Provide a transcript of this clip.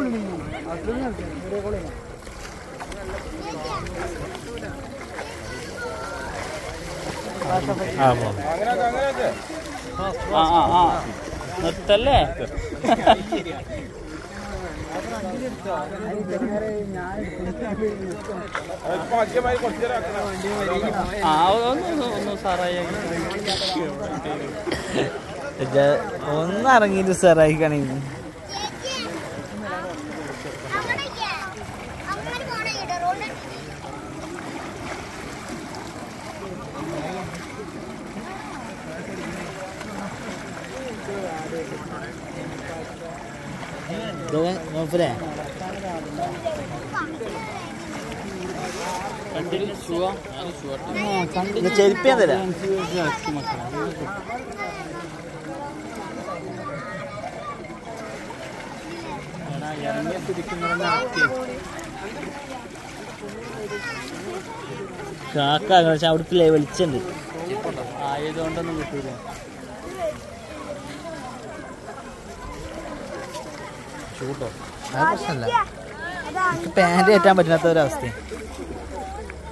ആ പോ ആ ആ ആ നിർത്തല്ലേ ആ ഒന്ന് ഒന്ന് ഒന്ന് സാറായി ഒന്ന് ഇറങ്ങിയിട്ട് സാറായി കാണിക്കുന്നു അങ്ങനെ പോണേ റോഡ് നോക്കലേ കണ്ടില്ല ഷുവാ ഷുവാ ചെരുപ്പ് ഞാൻ തരാം കാക്ക പക്ഷെ അവിടെ വെളിച്ചുണ്ട് ആയതുകൊണ്ടൊന്നും കിട്ടൂല അത് പ്രശ്നമല്ല പാൻറ് കയറ്റാൻ പറ്റാത്ത ഒരവസ്ഥ